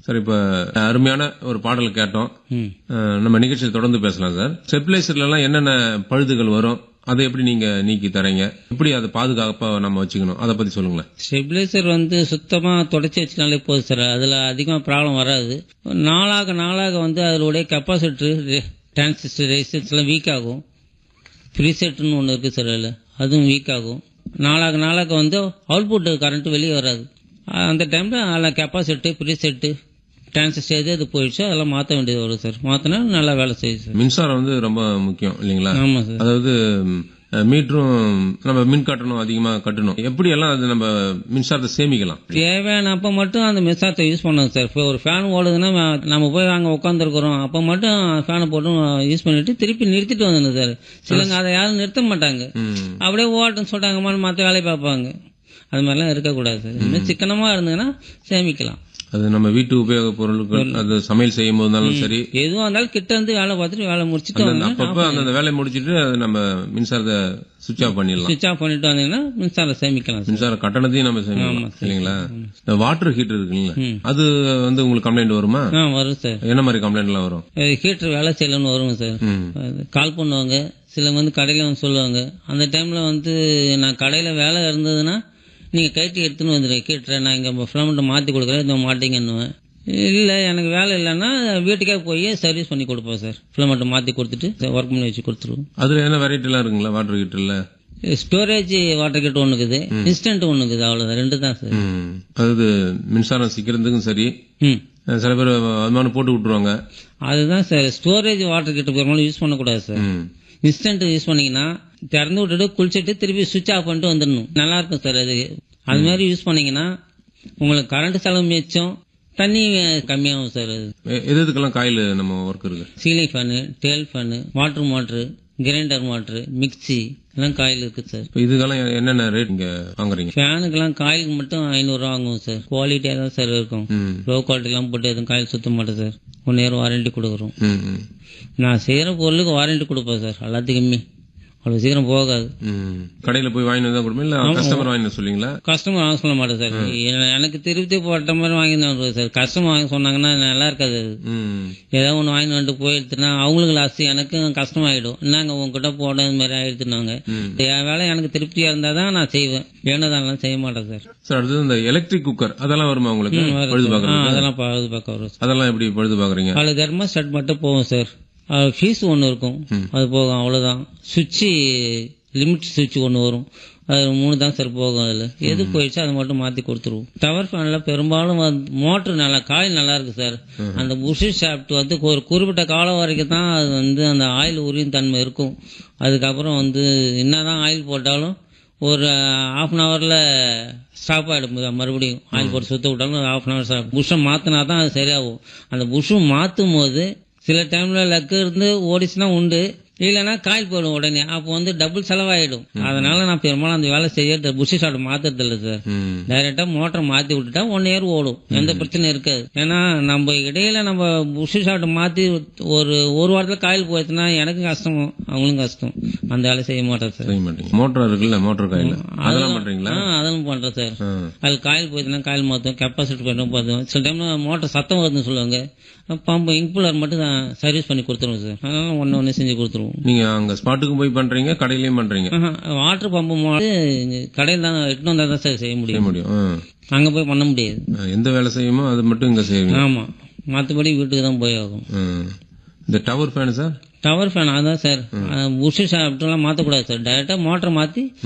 Sir இப்ப அருமையான ஒரு பாடல் கேட்டோம் ம் அஹ், நம்ம நிகழ்ச்சியில் தொடர்ந்து பேசலாம் சார் ஸ்டெபிலைசர்ல எல்லாம் என்னென்ன பழுதுகள் வரும் அதை எப்படி நீங்க நீக்கி தரீங்க எப்படி அதை பாதுகாப்பா நம்ம வச்சுக்கணும் அதை பத்தி சொல்லுங்களேன் ஸ்டெபிலைசர் வந்து சுத்தமாக தொடச்சி வச்சுனாலே போதும் சார் அதில் அதிகமாக ப்ராப்ளம் வராது நாளாக நாளாக வந்து அதனுடைய கெப்பாசிட்டர் டிரான்சிஸ்டர் ரெசிஸ்டன்ஸ்லாம் வீக் ஆகும் ப்ரீசெட்னு ஒன்று இருக்குது சார் அதில் அதுவும் வீக் ஆகும் நாளாக நாளாக வந்து அவுட்புட் கரண்ட் வெளியே வராது அஹ் அந்த டைமில் அதில் கெப்பாசிட்டு ப்ரீசெட்டு டிரான்சிஸ்டர் எது எது போயிடுச்சோ அதெல்லாம் மாற்ற வேண்டியது வரும் சார் மாற்றினா நல்லா வேலை செய்யும் சார் மின்சாரம் வந்து ரொம்ப முக்கியம் இல்லைங்களா ஆமாம் சார் அதாவது ம், மீட்டரும் நம்ம மின் கட்டணம் அதிகமா கட்டணும் எப்படி எல்லாம் அது நம்ம மின்சாரத்தை சேமிக்கலாம் தேவையான அப்போ மட்டும் அந்த மின்சாரத்தை யூஸ் பண்ணணும் சார் இப்போ ஒரு ஃபேன் ஓடுதுன்னா ம- நம்ம போய் அங்கே உட்காந்துருக்குறோம் அப்போ மட்டும் ஃபேனை போட்டு யூஸ் பண்ணிட்டு திருப்பி நிறுத்திட்டு வந்துடணும் சார் சிலங்க அதை யாரும் நிறுத்த மாட்டாங்க ம். அப்படியே ஓட்டுன்னு சொல்லிட்டாங்கம்மான்னு மற்ற வேலையை பார்ப்பாங்க அது மாதிரிலாம் இருக்கக்கூடாது சார் இன்னும் சிக்கனமாக இருந்ததுன்னா சேமிக்கலாம் அது நம்ம வீட்டு உபயோக பொருட்கள் அது சமையல் செய்யும் போதுனாலும் சரி எதுவும் இருந்தாலும் கிட்ட இருந்து வேலை பார்த்துட்டு வேலை முடிச்சுட்டு அந்த வந்து அப்பப்ப அந்த வேலையை முடிச்சிட்டு அது நம்ம மின்சாரத்தை சுவிட்ச் ஆஃப் பண்ணிடலாம் சுவிட்ச் ஆஃப் பண்ணிட்டு வந்தீங்கன்னா மின்சாரம் சேமிக்கலாம் சார் மின்சார கட்டணத்தையும் நம்ம சேமிக்கலாம் இல்லைங்களா இந்த வாட்டர் ஹீட்டர் இருக்குல்ல அது வந்து உங்களுக்கு கம்ப்ளைண்ட் வருமா ஆ வரும் சார் என்ன மாதிரி கம்ப்ளைண்ட் எல்லாம் வரும் ஹீட்டர் வேலை செய்யலன்னு வருங்க சார் ம். அது கால் பண்ணுவாங்க சிலவங்க வந்து கடையில் வந்து சொல்லுவாங்க அந்த டைமில் வந்து நான் கடையில் வேலை இருந்ததுன்னா நீங்கள் கைட்டி எடுத்துன்னு வந்துடுங்க ஹீட்டரை நான் இங்கே ஃபிலமெண்ட்டை மாற்றி கொடுக்குறேன் இதை மாட்டிங்கன்னுவேன் இல்லை எனக்கு வேலை இல்லைன்னா வீட்டுக்கே போய் சர்வீஸ் பண்ணி கொடுப்போம் சார் ஃபிலமெண்ட்டை மாற்றி கொடுத்துட்டு ஒர்க் பண்ணி வச்சு கொடுத்துருவோம் அதுல என்ன வெரைட்டி எல்லாம் இருக்குங்களா வாட்டர் ஹீட்டர்ல ஸ்டோரேஜ் வாட்டர் கீட் ஒன்று இருக்குது இன்ஸ்டன்ட் ஒன்று இருக்குது அவ்வளோதான் ரெண்டு தான் சார் ம். அதாவது மின்சாரம் சிக்கிறதுக்கும் சரி ம் அஹ் சில பேர் அதுமான போட்டு விட்டுருவாங்க அதுதான் சார் ஸ்டோரேஜ் வாட்டர் கிட்ட பெரும்பாலும் யூஸ் பண்ணக்கூடாது சார் ம். இன்ஸ்டன்ட் யூஸ் பண்ணீங்கன்னா திறந்து விட்டுட்டு குளிச்சுட்டு திருப்பி சுவிட்ச் ஆஃப் பண்ணிட்டு வந்துடணும் நல்லா இருக்கும் சார் அது அது மாதிரி யூஸ் பண்ணீங்கன்னா உங்களுக்கு கரண்ட் செலவு மிச்சம் தண்ணி அஹ், கம்மியாகும் சார் அது எ- எது எதுக்கெல்லாம் காயில் நம்ம ஒர்க் இருக்கு ceiling fan table fan water motor grinder motor mixie எல்லாம் காயில் இருக்குது சார் இப்ப இதுக்கெல்லாம் என்னென்ன ரேட் நீங்க வாங்குறீங்க ஃபேனுக்கெல்லாம் காயிலுக்கு மட்டும் ஐநூறுரூவா வாங்குவோம் சார் குவாலிட்டியாக தான் சார் இருக்கும் ம். லோ குவாலிட்டிலாம் போட்டு எதுவும் காயில் சுத்த மாட்டேன் சார் ஒன் இயர் வாரண்டி கொடுக்குறோம் ம், ம். நான் செய்கிற பொருளுக்கு வாரண்டி கொடுப்பேன் சார் எல்லாத்துக்குமே அவ்வளோ சீக்கிரம் போகாது ம். கடையில போய் வாங்கிட்டு வந்தா கொடுப்போம் இல்ல கஸ்டமர் வாங்கிட்டு வர சொல்லுவீங்களா கஸ்டமர் வாங்க சொல்ல மாட்டேன் சார் எ- எனக்கு திருப்தி போட்ட மாதிரி வாங்கி தான் வருவேன் சார் கஸ்டமர் வாங்க சொன்னாங்கன்னா நல்லா இருக்காது அது ம். ஏதாவது ஒன்று வாங்கி வந்துட்டு போயிடுத்துனா அவங்களுக்கு லாஸ் எனக்கும் கஷ்டம் ஆகிடும் என்னங்க உங்ககிட்ட போட இந்த மாதிரி ஆயிடுத்துனாங்க ம். என் வேலை எனக்கு திருப்தியாக இருந்தால் தான் நான் செய்வேன் வேணதாலாம் செய்ய மாட்டேன் சார் சார் அடுத்தது இந்த எலக்ட்ரிக் குக்கர் அதெல்லாம் வருமா உங்களுக்கு பழுது ஆ பாக்குறது அதெல்லாம் பழுது பார்க்க வரும் சார் அதெல்லாம் எப்படி பழுது பாக்குறீங்க அதில் தெர்மாஸ்டாட் மட்டும் போகும் சார் அது ஃபீஸ் ஒன்று இருக்கும் அது போகும் அவ்வளோதான் சுவிட்சு லிமிட் சுவிட்ச் ஒன்று வரும் அது மூணு தான் சார் போகும் அதில் எது போயிடுச்சோ அதை மட்டும் மாற்றி கொடுத்துருவோம் டவர் ஃபேனில் பெரும்பாலும் மோட்ரு நல்லா காயில் நல்லா இருக்கு சார் அந்த புஷி ஷாப்ட் வந்து ஒரு குறிப்பிட்ட காலம் வரைக்கும் தான் அது வந்து அந்த ஆயில் உரியும் தன்மை இருக்கும் அதுக்கப்புறம் வந்து என்னதான் ஆயில் போட்டாலும் ஒரு ஹாஃப் அன் ஹவரில் ஸ்டாப் ஆகிடும் மறுபடியும் ஆயில் போட்டு சுத்த விட்டாலும் ஹாஃப் அன் ஹவர் ஸ்டாப் புஷ்ஷை மாற்றினா தான் அது சரியாகும் அந்த புஷ்ஷு மாற்றும் போது சில டைமில் லக்கு இருந்து ஓடிச்சுன்னா உண்டு இல்லைன்னா காயில் போயிடும் உடனே அப்போ வந்து டபுள் செலவாயிடும் அதனால நான் பெரும்பாலும் அந்த வேலை செய்ய புஷி ஷாட் மாத்துறது இல்லை சார் ம். டைரக்டா மோட்டர் மாத்தி விட்டுட்டா ஒன் இயர் ஓடும் எந்த பிரச்சனையும் இருக்காது ஏன்னா நம்ம இடையில நம்ம புஷி ஷாட் மாத்தி ஒரு ஒரு வாரத்துல காயில் போயிடுச்சுன்னா எனக்கும் கஷ்டம் அவங்களுக்கும் கஷ்டம் அந்த வேலை செய்ய மாட்டேன் சார் செய்ய மாட்டீங்க மோட்டர் இருக்குல்ல மோட்டர் காயில் அதெல்லாம் பண்றீங்களா ஆ அதெல்லாம் பண்றேன் சார் ஆ. அது காயில் போயிடுச்சுன்னா காயில் மாற்றும் கெப்பாசிட்டி பண்ணுறோம் பார்த்துவோம் சில டைம்ல மோட்டர் சத்தம் வருதுன்னு சொல்லுவாங்க பம்பு இன்புலர் மட்டும் தான் சர்வீஸ் பண்ணி கொடுத்துருவோம் சார் அதனால ஒன்று ஒன்று செஞ்சு கொடுத்துருவோம் நீங்க அங்க ஸ்பாட்டுக்கு போய் பண்றீங்க கடையிலயும் பண்றீங்க வாட்டர் பம்பு கடையில் தான் எட்டுன்னு வந்தால் தான் சார் செய்ய செய்ய முடியும் முடியும் ஆ. அங்கே போய் பண்ண முடியாது ஆ, எந்த வேலை செய்யுமோ அது மட்டும் இங்க செய்வீங்க ஆமாம் மற்றபடி வீட்டுக்கு தான் போய் ஆகும் ஆ. இந்த tower fan sir tower fan அதான் சார் புஷு அப்படிலாம் மாற்றக்கூடாது சார் டைரெக்டாக மோட்டர் மாற்றி